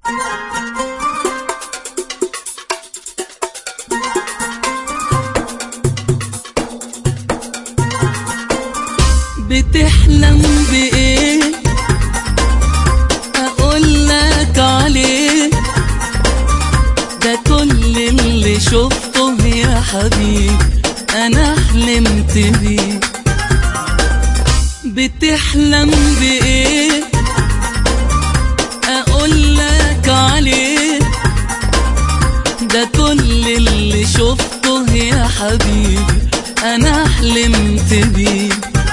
بتحلم بإيه أقول لك عليه ده كل اللي شفته يا حبيبي أنا حلمت بيه بتحلم بإيه أقول لك عليه ده كل اللي شفته يا حبيبي أنا حلمت بيه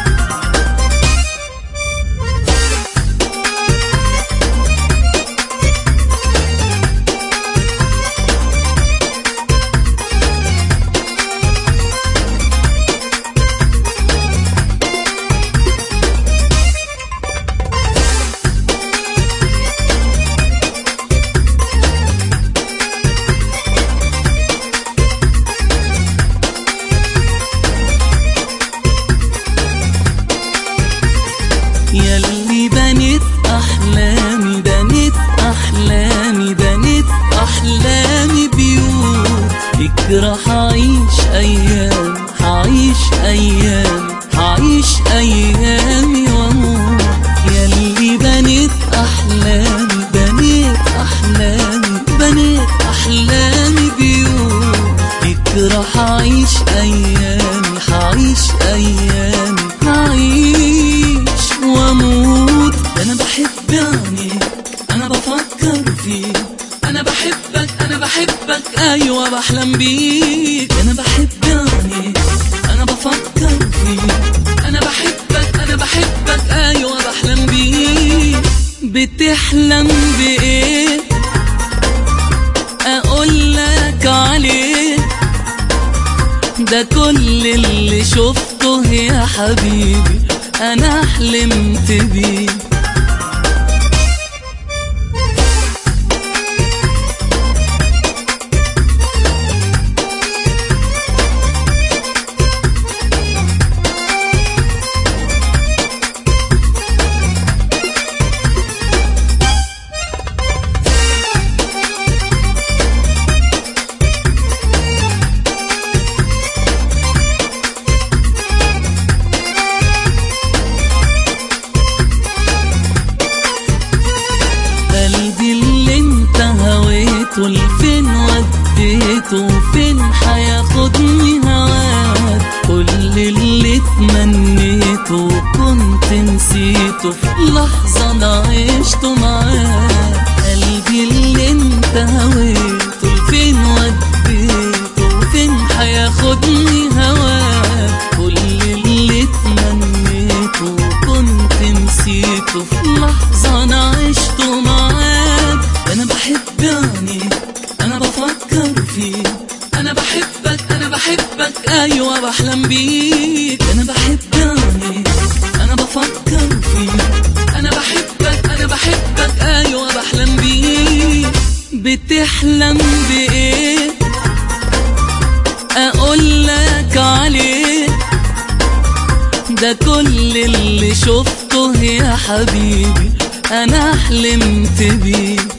ياللي بنيت احلامي بنيت احلامي بنيت احلامي بيوت فكرة هعيش ايام هعيش ايام هعيش ايامي واموت ياللي بنيت احلامي بنيت احلامي بنيت احلامي بيوت فكرة هعيش ايامي هعيش ايامي هعيش واموت انا بحب عينيك انا بفكر فيك انا بحبك انا بحبك ايوه بحلم بيك انا بحب عينيك انا بفكر فيك انا بحبك انا بحبك ايوه بحلم بيك بتحلم بايه اقول لك عليه ده كل اللي شفته يا حبيبي انا حلمت بيه قلبي اللي انت هويته لفين وديته فين هياخدني هواك كل اللي اتمنيته كنت نسيته في لحظة انا عشته معاك قلبي اللي انت هويته لفين وديته فين هياخدني هواك كل اللي اتمنيته كنت نسيته في لحظة انا عشته معاك انا بحب عينيك انا بفكر فيك انا بحبك انا بحبك ايوه بحلم بيك انا بحب عينيك انا بفكر فيك انا بحبك انا بحبك ايوه بحلم بيك بتحلم بايه اقول لك عليه ده كل اللي شفته يا حبيبي انا حلمت بيه